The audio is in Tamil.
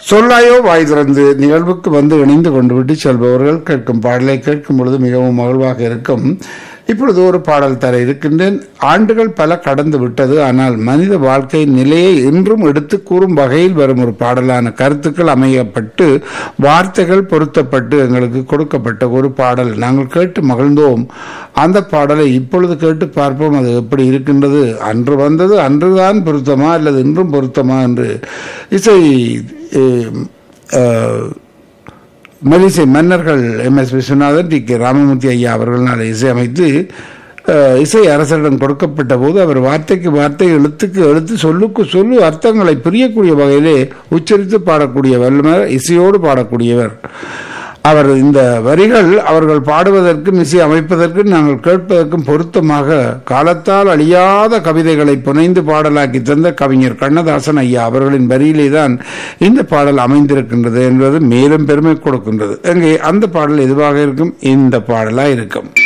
சொல்லாயோ வாய் திறந்து நிகழ்வுக்கு வந்து இணைந்து கொண்டு விட்டு செல்பவர்கள் கேட்கும் பாடலை கேட்கும் பொழுது மிகவும் மகிழ்வாக இருக்கும் இப்பொழுது ஒரு பாடல் தர இருக்கின்றேன் ஆண்டுகள் பல கடந்து விட்டது ஆனால் மனித வாழ்க்கையின் நிலையை இன்றும் எடுத்து கூறும் வகையில் வரும் ஒரு பாடலான கருத்துக்கள் அமையப்பட்டு வார்த்தைகள் பொருத்தப்பட்டு எங்களுக்கு கொடுக்கப்பட்ட ஒரு பாடல் நாங்கள் கேட்டு மகிழ்ந்தோம் அந்த பாடலை இப்பொழுது கேட்டு பார்ப்போம் அது எப்படி இருக்கின்றது அன்று வந்தது அன்றுதான் பொருத்தமா அல்லது இன்றும் பொருத்தமா என்று இசை அஹ், அஹ், மெலிசை மன்னர்கள் M S Viswanathan T K Ramamoorthy ஐயா அவர்களால் இசையமைத்து அஹ், இசை அரசரிடம் கொடுக்கப்பட்ட போது அவர் வார்த்தைக்கு வார்த்தை எழுத்துக்கு எழுத்து சொல்லுக்கு சொல்லு அர்த்தங்களை புரியக்கூடிய வகையிலே உச்சரித்து பாடக்கூடிய வல்லவர் இசையோடு பாடக்கூடியவர் அவர் இந்த வரிகள் அவர்கள் பாடுவதற்கும் இசை அமைப்பதற்கும் நாங்கள் கேட்பதற்கும் பொருத்தமாக காலத்தால் அழியாத கவிதைகளை புனைந்து பாடலாக்கி தந்த கவிஞர் கண்ணதாசன் ஐயா அவர்களின் வரியிலே தான் இந்த பாடல் அமைந்திருக்கின்றது என்பது மேலும் பெருமை கொடுக்கின்றது அங்கே அந்த பாடல் எதுவாக இருக்கும் இந்த பாடலா இருக்கும்